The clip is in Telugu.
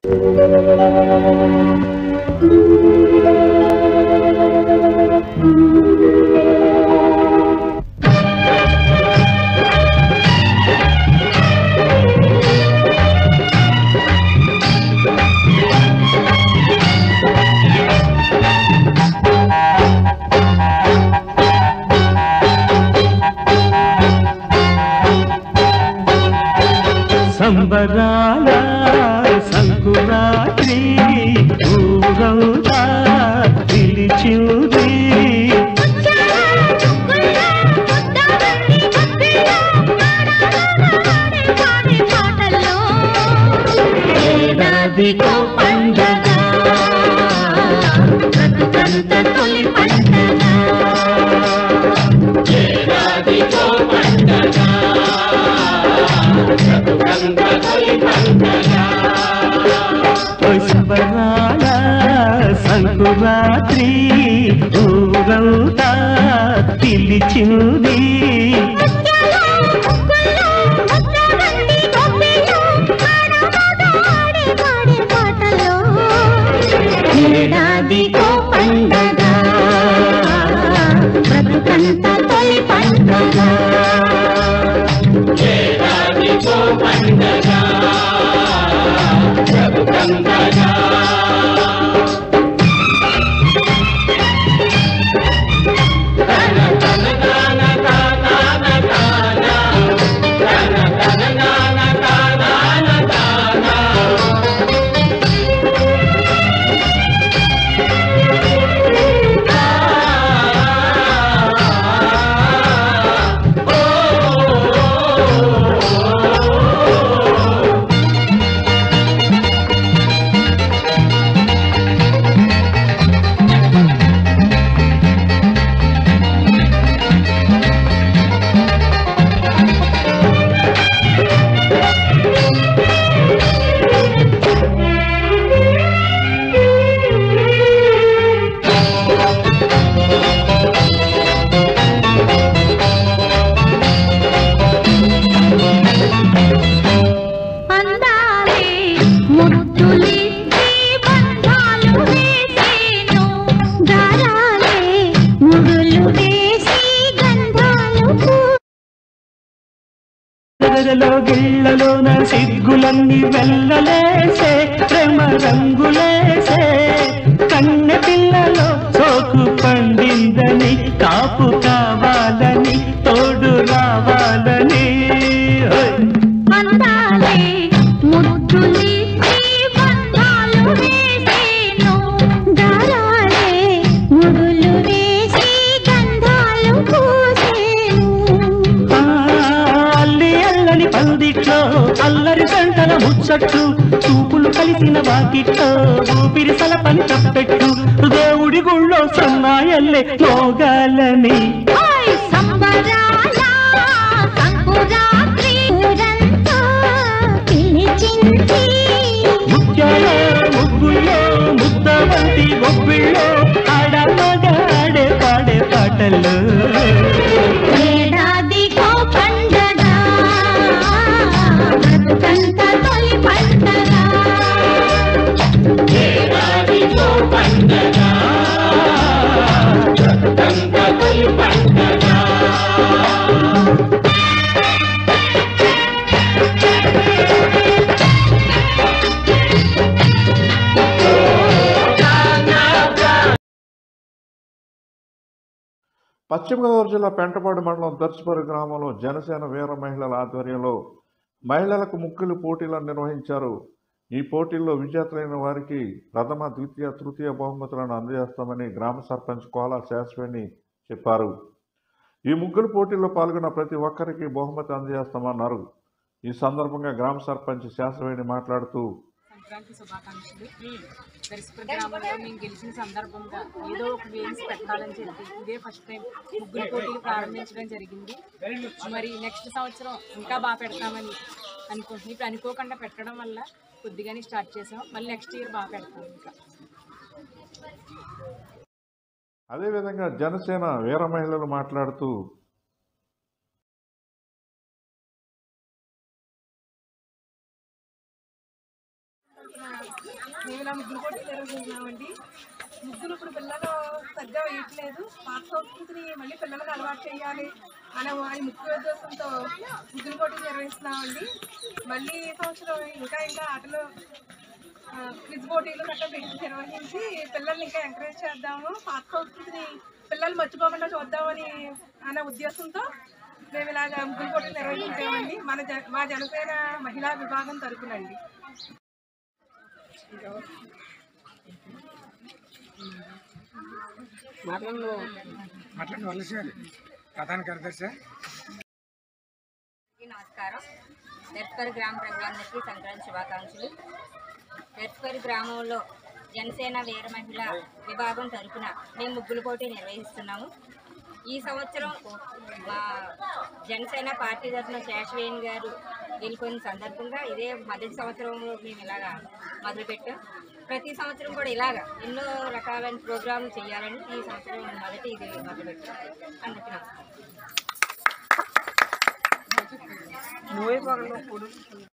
సంబరాల సంకురాత్రి ఊరంతా పిలిచింది ఏడాదికో పండగ బ్రతుకంత తొలి పండగ ఏడాదికో పండగ బ్రతుకంత తొలి పండగ సంబరాల సంకురాత్రి ఊరంతా పిలిచింది ఏడాదికో పండగ బ్రతుకంత తొలి పండగ ఏడాదికో పండగ బ్రతుకంతగా అందాలే ముద్దులిచ్చి బంధాలు వేసేను గారాలే ముడులు వేసి గంధాలు పూ గదరలో గిళ్ళలోన సిగ్గులన్నీ వెళ్ళలేసే ప్రేమ రంగులేసే కన్నె పిల్లలో సోకు పండిందని కాపు కావాలని తోడు రావాలని హోయ్! అందాలే ముద్దులిచ్చి బంధాలు వేసేను గారాలే ముడులు వేసి గంధాలు పూసేను ఆ, అల్లి అల్లని పందిట్లో అల్లరి గంటల ముచ్చట్లు చూపులు కలిసిన వాకిట్లో ఊపిరి సలపని తప్పెట్టు దేవుడి గుళ్ళో సన్నాయల్లే మోగాలని ఓయ్ సంబరాల సంకురాత్రి ఊరంతా పిలిచింది ముత్యాల ముగ్గుల్లో ముద్ద వంటి గొప్పిళ్ళో ఆడ మగాడే పాడే పాటలు ఏడాదికో పండగ బ్రతుకంత తొలి పండగ పశ్చిమ గోదావరి జిల్లా పెంటపాడు మండలం దర్శపరి గ్రామంలో జనసేన వీర మహిళల ఆధ్వర్యంలో మహిళలకు ముగ్గులు పోటీలను నిర్వహించారు ఈ పోటీల్లో విజేతలైన వారికి ప్రథమ ద్వితీయ తృతీయ బహుమతులను అందజేస్తామని గ్రామ సర్పంచ్ కోలా శాశ్వని చెప్పారు ఈ ముగ్గులు పోటీల్లో పాల్గొన్న ప్రతి ఒక్కరికి బహుమతి అందజేస్తామన్నారు ఈ సందర్భంగా గ్రామ సర్పంచ్ శాశ్వని మాట్లాడుతూ సంక్రాంతి శుభాకాంక్షలు దర్శపూర్ గ్రామంలో మేము గెలిచిన సందర్భంగా ఏదో ఒక గేమ్స్ పెట్టాలని చెప్పి ఇదే ఫస్ట్ టైం ముగ్గురు పోటీలు ప్రారంభించడం జరిగింది మరి నెక్స్ట్ సంవత్సరం ఇంకా బాగా పెడతామని అనుకుంటున్నాం ఇప్పుడు అనుకోకుండా పెట్టడం వల్ల కొద్దిగానే స్టార్ట్ చేసాం మళ్ళీ నెక్స్ట్ ఇయర్ బాగా పెడతాం ఇంకా అదేవిధంగా జనసేన వీర మహిళలు మాట్లాడుతూ తరఫున మేము ఇలా ముగ్గులు పోటీ జరుగుతున్నామండి ముగ్గులు ఇప్పుడు పిల్లలు సరిగ్గా వేయట్లేదు పాత సంస్కృతిని మళ్ళీ పిల్లలకు అలవాటు చేయాలి అనే వారి ముఖ్య ఉద్దేశంతో ముగ్గులు పోటీ నిర్వహిస్తున్నామండి మళ్ళీ ఈ సంవత్సరం ఇంకా ఇంకా ఆటలు క్విజ్ పోటీలు గట్రా పెట్టి నిర్వహించి పిల్లల్ని ఇంకా ఎంకరేజ్ చేద్దాము పాత సంస్కృతిని పిల్లలు మర్చిపోకుండా చూద్దామని అనే ఉద్దేశంతో మేము ఇలాగ ముగ్గులు పోటీలు నిర్వహించామండి మన జ మా జనసేన మహిళా విభాగం తరపునండి మాట్లాడి వలసారు ప్రధాన కార్యదర్శి అందరికీ నమస్కారం నెర్పరి గ్రామ ప్రజలందరికీ సంక్రాంతి శుభాకాంక్షలు నెర్పరి గ్రామంలో జనసేన వీర మహిళ విభాగం తరపున మేము ముగ్గుల పోటీ నిర్వహిస్తున్నాము ఈ సంవత్సరం మా జనసేన పార్టీ తరఫున శేషవేణి గారు గెలుపొందిన సందర్భంగా ఇదే మొదటి సంవత్సరంలో మేము ఇలాగా మొదలుపెట్టాం ప్రతి సంవత్సరం కూడా ఇలాగ ఎన్నో రకాలైన ప్రోగ్రాంలు చేయాలని ఈ సంవత్సరం మొదటి ఇది మొదలుపెట్టాం అందరికీ నమస్కారం